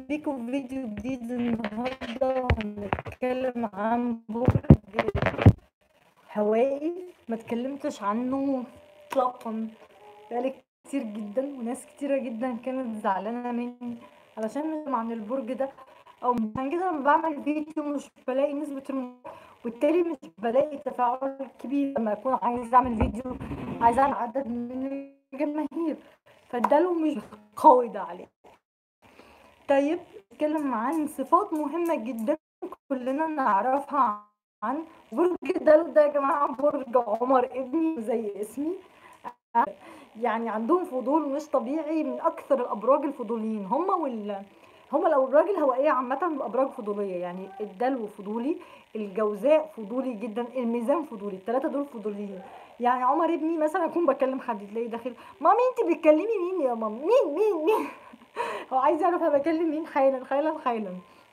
بيكم في فيديو جديد النهارده هنتكلم عن برج هوائي ما اتكلمتش عنه اطلاقا بقالي كتير جدا وناس كتيرة جدا كانت زعلانة مني علشان نتكلم عن البرج ده او عشان كده لما بعمل فيديو مش بلاقي نسبة المشاهدة وبالتالي مش بلاقي تفاعل كبير لما اكون عايز اعمل فيديو عايز اعمل عدد من الجماهير فاداله مش قوي ده عليه طيب نتكلم عن صفات مهمة جدا كلنا نعرفها عن برج الدلو ده يا جماعة برج عمر ابني زي اسمي يعني عندهم فضول مش طبيعي من أكثر الأبراج الفضوليين هما وال هما الأبراج الهوائية عامة الأبراج فضولية يعني الدلو فضولي الجوزاء فضولي جدا الميزان فضولي الثلاثة دول فضوليين يعني عمر ابني مثلا أكون بكلم حد تلاقيه داخل مامي أنت بتكلمي مين يا ماما مين مين مين هو عايز يعرف انا بكلم مين حالا حالا حالا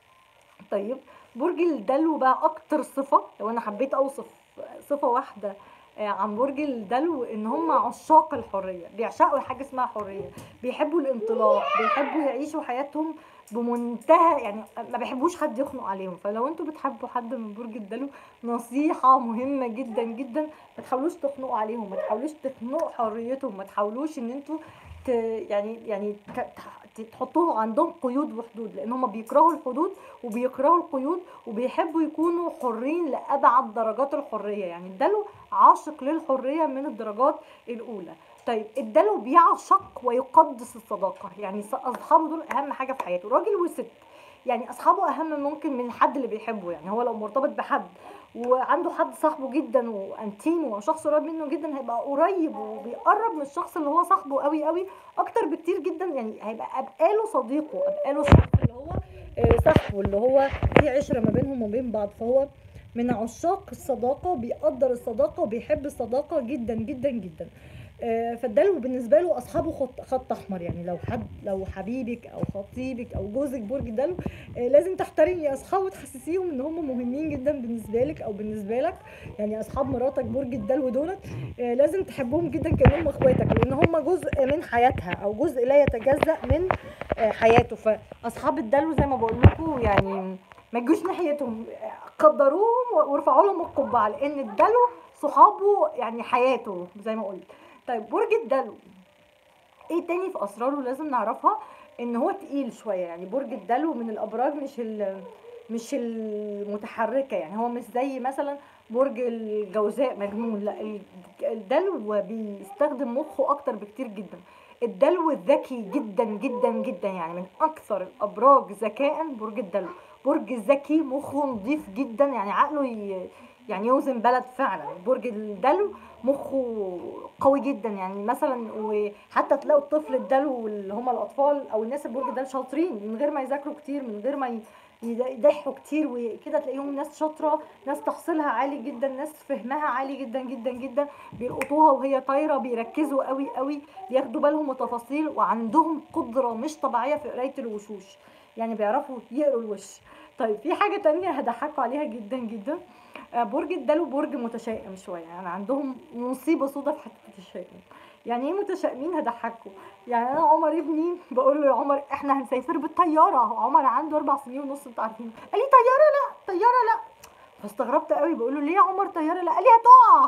طيب برج الدلو بقى اكتر صفة لو انا حبيت اوصف صفة واحدة آه، عن برج الدلو ان هم عشاق الحرية بيعشقوا حاجة اسمها حرية بيحبوا الانطلاق بيحبوا يعيشوا حياتهم بمنتهى يعني ما بيحبوش حد يخنق عليهم فلو انتوا بتحبوا حد من برج الدلو نصيحة مهمة جدا جدا ما تحاولوش تخنقوا عليهم ما تحاولوش تخنقوا حريتهم ما تحاولوش ان انتوا ت... يعني يعني ت- ت- تحطوه عندهم قيود وحدود لان هم بيكرهوا الحدود وبيكرهوا القيود وبيحبوا يكونوا حرين لابعد درجات الحريه يعني الدلو عاشق للحريه من الدرجات الاولى طيب الدلو بيعشق ويقدس الصداقه يعني ص- اصحابه دول اهم حاجه في حياته راجل وست يعني اصحابه اهم ممكن من الحد اللي بيحبه يعني هو لو مرتبط بحد وعنده حد صاحبه جدا وانتيمه وشخص قريب منه جدا هيبقى قريب وبيقرب من الشخص اللي هو صاحبه قوي قوي اكتر بكتير جدا يعني هيبقى ابقى له صديقه ابقى له الشخص اللي هو آه، صاحبه اللي هو في عشره ما بينهم وبين بعض فهو من عشاق الصداقه وبيقدر الصداقه وبيحب الصداقه جدا جدا جدا آه، فالدلو بالنسبه له اصحابه خط, خط احمر يعني لو حد لو حبيبك او خطيبك او جوزك برج دلو آه، لازم تحترمي اصحابه وتحسسيهم ان هم مهمين جدا بالنسبه لك او بالنسبه لك يعني اصحاب مراتك برج الدلو دولت آه، لازم تحبهم جدا كانهم اخواتك لان هم جزء من حياتها او جزء لا يتجزا من آه، حياته فاصحاب الدلو زي ما بقول لكم يعني ما تجوش ناحيتهم آه، قدروهم وارفعوا لهم القبعه لان الدلو صحابه يعني حياته زي ما قلت طيب برج الدلو ايه تاني في اسراره لازم نعرفها ان هو تقيل شويه يعني برج الدلو من الابراج مش ال مش المتحركه يعني هو مش زي مثلا برج الجوزاء مجنون لا ال- الدلو بيستخدم مخه اكتر بكتير جدا الدلو ذكي جدا جدا جدا يعني من اكثر الابراج ذكاء برج الدلو برج ذكي مخه نظيف جدا يعني عقله ي... يعني يوزن بلد فعلا برج الدلو مخه قوي جدا يعني مثلا وحتى تلاقوا الطفل الدلو اللي هم الاطفال او الناس البرج الدلو شاطرين من غير ما يذاكروا كتير من غير ما ي- يد- يضحوا كتير وكده تلاقيهم ناس شاطره ناس تحصيلها عالي جدا ناس فهمها عالي جدا جدا جدا بيلقطوها وهي طايره بيركزوا قوي قوي بياخدوا بالهم من تفاصيل وعندهم قدره مش طبيعيه في قرايه الوشوش يعني بيعرفوا يقروا الوش طيب في حاجه تانية هضحكوا عليها جدا جدا آه، برج الدلو برج متشائم شويه يعني عندهم مصيبه سودا في حته التشاؤم يعني ايه متشائمين هضحككوا يعني انا عمر ابني بقول له يا عمر احنا هنسافر بالطياره عمر عنده اربع سنين ونص انتوا عارفين قال لي طياره لا طياره لا فاستغربت قوي بقول له ليه يا عمر طياره لا قال لي هتقع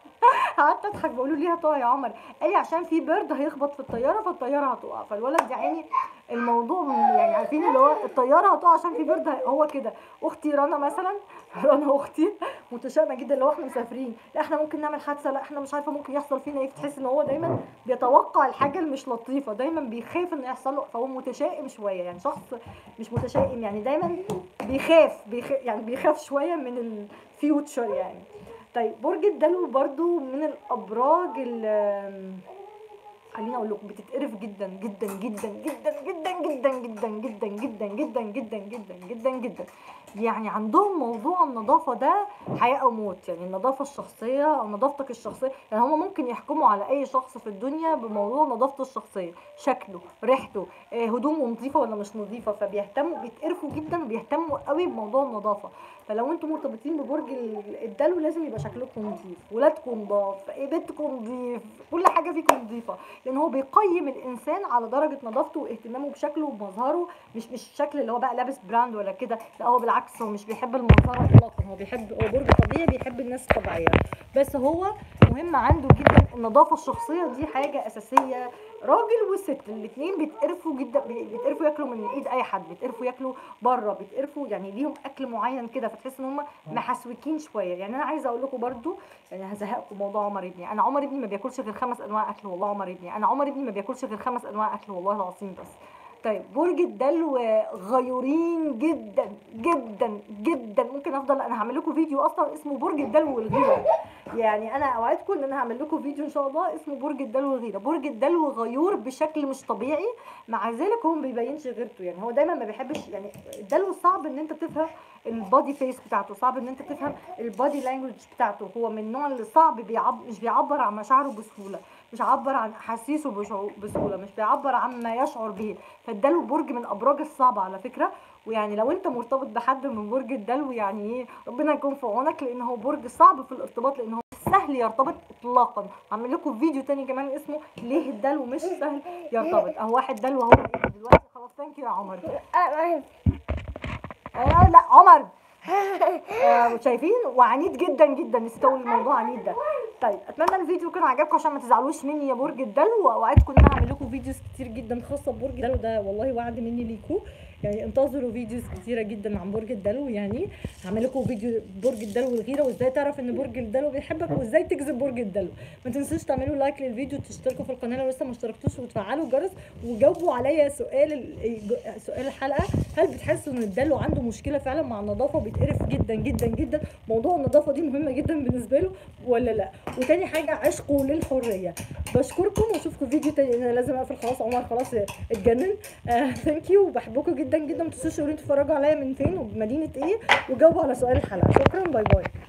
قعدت اضحك بقول له ليه هتقع يا عمر قال لي عشان في برد هيخبط في الطياره فالطياره هتقع فالولد يا عيني الموضوع من- يعني عارفين اللي هو الطياره هتقع عشان في برد هي- هو كده اختي رنا مثلا رنا اختي متشائمه جدا لو احنا مسافرين لا احنا ممكن نعمل حادثه لا احنا مش عارفه ممكن يحصل فينا ايه تحس ان هو دايما بيتوقع الحاجه المش لطيفه دايما بيخاف ان يحصل له فهو متشائم شويه يعني شخص مش متشائم يعني دايما بيخاف بيخ... يعني بيخاف شويه من الفيوتشر يعني طيب برج الدلو برضو من الابراج اللي خليني اقول لكم بتتقرف جدا جدا جدا جدا جدا جدا جدا جدا جدا جدا جدا جدا جدا جدا يعني عندهم موضوع النظافه ده حياه او موت يعني النظافه الشخصيه او نظافتك الشخصيه يعني هم ممكن يحكموا على اي شخص في الدنيا بموضوع نظافته الشخصيه شكله ريحته آه، هدومه نظيفه ولا مش نظيفه فبيهتموا بيتقرفوا جدا وبيهتموا قوي بموضوع النظافه فلو انتم مرتبطين ببرج ال- الدلو لازم يبقى شكلكم نظيف ولادكم نضاف بيتكم نظيف كل حاجه فيكم نظيفه لان هو بيقيم الانسان على درجه نظافته واهتمامه بشكله وبمظهره مش مش الشكل اللي هو بقى لابس براند ولا كده لا هو بالعكس هو مش بيحب المظهر اطلاقا هو بيحب هو برج طبيعي بيحب الناس الطبيعيه بس هو مهم عنده جدا النظافه الشخصيه دي حاجه اساسيه راجل وست الاثنين بيتقرفوا جدا بي- بيتقرفوا ياكلوا من ايد اي حد بيتقرفوا ياكلوا بره بيتقرفوا يعني ليهم اكل معين كده فتحس ان هم محسوكين شويه يعني انا عايزه اقول لكم برضو يعني هزهقكم موضوع عمر ابني انا عمر ابني ما بياكلش غير خمس انواع اكل والله عمر ابني انا عمر ابني ما بياكلش غير خمس انواع اكل والله العظيم بس طيب برج الدلو غيورين جدا جدا جدا ممكن افضل انا هعمل لكم فيديو اصلا اسمه برج الدلو والغيره يعني انا اوعدكم ان انا هعمل لكم فيديو ان شاء الله اسمه برج الدلو والغيره برج الدلو غيور بشكل مش طبيعي مع ذلك هو ما بيبينش غيرته يعني هو دايما ما بيحبش يعني الدلو صعب ان انت تفهم البادي فيس بتاعته صعب ان انت تفهم البادي لانجوج بتاعته هو من النوع اللي صعب بيعب مش بيعبر عن مشاعره بسهوله مش عبر عن احاسيسه بشعو- بسهوله مش بيعبر عن ما يشعر به فالدلو برج من الابراج الصعبه على فكره ويعني لو انت مرتبط بحد من برج الدلو يعني ايه ربنا يكون في عونك لان هو برج صعب في الارتباط لان هو مش سهل يرتبط اطلاقا هعمل لكم فيديو تاني كمان اسمه ليه الدلو مش سهل يرتبط اهو واحد دلو اهو دلوقتي خلاص ثانك يو يا عمر آه لا عمر آه شايفين وعنيد جدا جدا نستوي الموضوع عنيد ده طيب اتمنى الفيديو يكون عجبكم عشان ما تزعلوش مني يا برج الدلو واوعدكم ان انا هعمل لكم فيديوز كتير جدا خاصه ببرج الدلو ده والله وعد مني ليكم يعني انتظروا فيديوز كتيره جدا عن برج الدلو يعني هعمل لكم فيديو برج الدلو والغيره وازاي تعرف ان برج الدلو بيحبك وازاي تجذب برج الدلو ما تنسوش تعملوا لايك للفيديو وتشتركوا في القناه لو لسه ما اشتركتوش وتفعلوا الجرس وجاوبوا عليا سؤال ال- سؤال الحلقه هل بتحسوا ان الدلو عنده مشكله فعلا مع النظافه وبيتقرف جدا جدا جدا موضوع النظافه دي مهمه جدا بالنسبه له ولا لا وتاني حاجه عشقه للحريه بشكركم واشوفكم فيديو تاني انا لازم اقفل خلاص عمر خلاص اتجنن ثانك يو وبحبكم جدا جدا ما تنسوش تقولوا انتوا بتتفرجوا عليا من فين وبمدينه ايه وجاوبوا على سؤال الحلقه شكرا باي باي